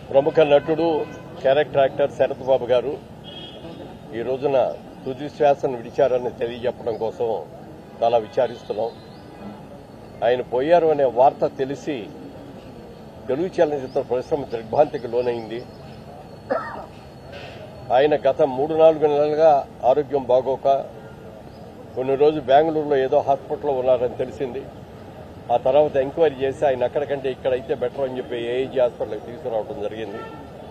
ప్రముఖ నటుడు character actor Sarath బాబు గారు ఈ రోజున తుది శ్వాసను విడిచారని తెలియజెప్పడం కోసం చాలా విచారిస్తున్నాం ఆయన పోయారు అనే వార్త తెలిసి తెలుగు చలనచిత్ర పరిశ్రమ దిగ్భ్రాంతికి లోనైంది ఆయన గత మూడు నాలుగు నెలలుగా ఆరోగ్యం బాగోక కొన్ని రోజులు బెంగళూరులో ఏదో హాస్పిటల్లో ఉన్నారని తెలిసింది ఆ తర్వాత ఎంక్వైరీ చేసి ఆయన అక్కడికంటే ఇక్కడైతే బెటర్ అని చెప్పి ఏఐజీ హాస్పిటల్కి తీసుకురావడం జరిగింది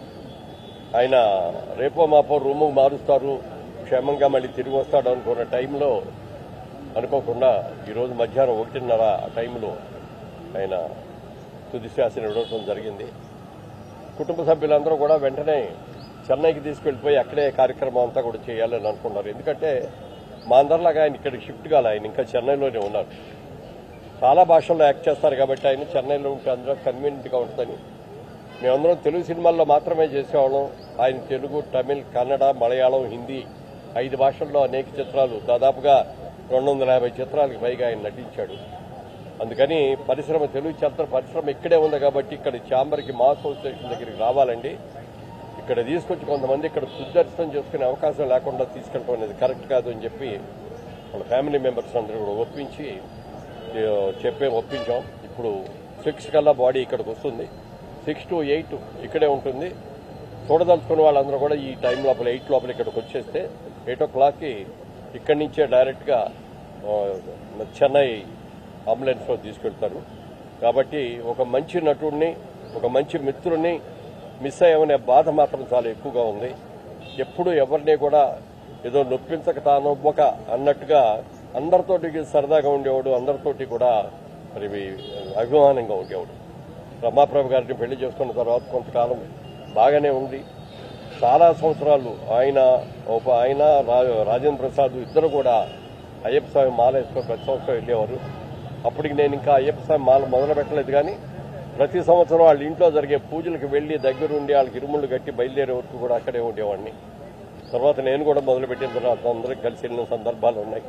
ఆయన రేపో మాపో రూము మారుస్తారు క్షేమంగా మళ్ళీ తిరిగి వస్తాడు అనుకున్న టైంలో అనుకోకుండా ఈరోజు మధ్యాహ్నం ఒకటిన్నర ఆ టైంలో ఆయన తుది శ్వాసను విడవడం జరిగింది కుటుంబ సభ్యులందరూ కూడా వెంటనే చెన్నైకి తీసుకెళ్లిపోయి అక్కడే కార్యక్రమం అంతా కూడా చేయాలని అనుకున్నారు ఎందుకంటే మా అందరిలాగా ఆయన ఇక్కడికి షిఫ్ట్ కాలే ఆయన ఇంకా చెన్నైలోనే ఉన్నారు చాలా భాషల్లో యాక్ట్ చేస్తారు కాబట్టి ఆయన చెన్నైలో ఉంటే అందరూ కన్వీనియంట్గా ఉంటుందని మేమందరం తెలుగు సినిమాల్లో మాత్రమే చేసేవాళ్ళం ఆయన తెలుగు తమిళ్ కన్నడ మలయాళం హిందీ ఐదు భాషల్లో అనేక చిత్రాలు దాదాపుగా రెండు వందల యాభై చిత్రాలకు పైగా ఆయన నటించాడు అందుకని పరిశ్రమ తెలుగు చిత్ర పరిశ్రమ ఇక్కడే ఉంది కాబట్టి ఇక్కడ ఛాంబర్కి మా అసోసియేషన్ దగ్గరికి రావాలండి ఇక్కడ తీసుకొచ్చి కొంతమంది ఇక్కడ సుదర్శనం చేసుకునే అవకాశం లేకుండా తీసుకెళ్ళడం అనేది కరెక్ట్ కాదు అని చెప్పి వాళ్ళ ఫ్యామిలీ మెంబర్స్ అందరూ కూడా ఒప్పించి ఏ, చెప్పే ఒప్పించాం ఇప్పుడు సిక్స్ కల్లా బాడీ ఇక్కడికి వస్తుంది సిక్స్ టు ఎయిట్ ఇక్కడే ఉంటుంది చూడదలుచుకున్న వాళ్ళందరూ కూడా ఈ టైం లోపల ఎయిట్ లోపల ఇక్కడికి వచ్చేస్తే ఎయిట్ ఓ క్లాక్కి ఇక్కడి నుంచే డైరెక్ట్గా ఆ, చెన్నై అంబులెన్స్లో తీసుకెళ్తారు కాబట్టి ఒక మంచి నటుడిని ఒక మంచి మిత్రుడిని మిస్ అయ్యామనే బాధ మాత్రం చాలా ఎక్కువగా ఉంది ఎప్పుడు ఎవరిని కూడా ఏదో నొప్పించక తానొవ్వక అన్నట్టుగా అందరితోటి సరదాగా ఉండేవాడు అందరితోటి కూడా మరి అభిమానంగా ఉండేవాడు రమాప్రభు గారిని పెళ్లి చేసుకున్న తర్వాత కొంతకాలం బాగానే ఉంది చాలా సంవత్సరాలు ఆయన ఒక ఆయన రా- రాజేంద్ర ప్రసాద్ ఇద్దరు కూడా అయ్యప్ప స్వామి మాల వేసుకొని ప్రతి సంవత్సరం వెళ్ళేవారు అప్పటికి నేను ఇంకా అయ్యప్ప స్వామి మాల మొదలు పెట్టలేదు కానీ ప్రతి సంవత్సరం వాళ్ళ ఇంట్లో జరిగే పూజలకు వెళ్లి దగ్గరుండి వాళ్ళకి ఇరుముళ్ళు కట్టి బయలుదేరే వరకు కూడా అక్కడే ఉండేవాడిని తర్వాత నేను కూడా మొదలుపెట్టిన తర్వాత అందరం కలిసి వెళ్ళిన సందర్భాలు ఉన్నాయి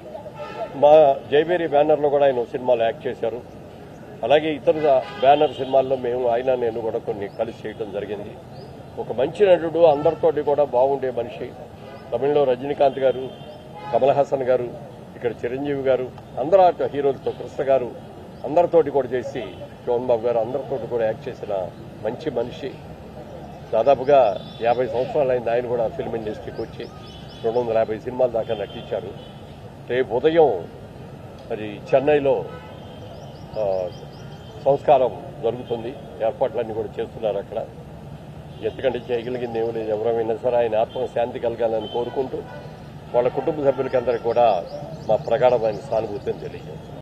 మా జైబేరి బ్యానర్లో కూడా ఆయన ఒక సినిమాలో యాక్ట్ చేశారు అలాగే ఇతర బ్యానర్ సినిమాల్లో మేము ఆయన నేను కూడా కొన్ని కలిసి చేయడం జరిగింది ఒక మంచి నటుడు అందరితోటి కూడా బాగుండే మనిషి తమిళలో రజనీకాంత్ గారు కమల్ హాసన్ గారు ఇక్కడ చిరంజీవి గారు అందరూ అటు హీరోలతో కృష్ణ గారు అందరితోటి కూడా చేసి జోన్ బాబు గారు అందరితోటి కూడా యాక్ట్ చేసిన మంచి మనిషి దాదాపుగా యాభై సంవత్సరాలు అయింది ఆయన కూడా ఫిల్మ్ ఇండస్ట్రీకి వచ్చి రెండు వందల యాభై సినిమాల దాకా నటించారు రేపు ఉదయం మరి చెన్నైలో ఆ, సంస్కారం జరుగుతుంది ఏర్పాట్లన్నీ కూడా చేస్తున్నారు అక్కడ ఎందుకంటే చేయగలిగింది ఏమీ లేదు ఎవరైనా సరే ఆయన ఆత్మ శాంతి కలగాలని కోరుకుంటూ వాళ్ళ కుటుంబ సభ్యులకి అందరికీ కూడా మా ప్రగాఢమైన సానుభూతిని తెలియజేస్తాం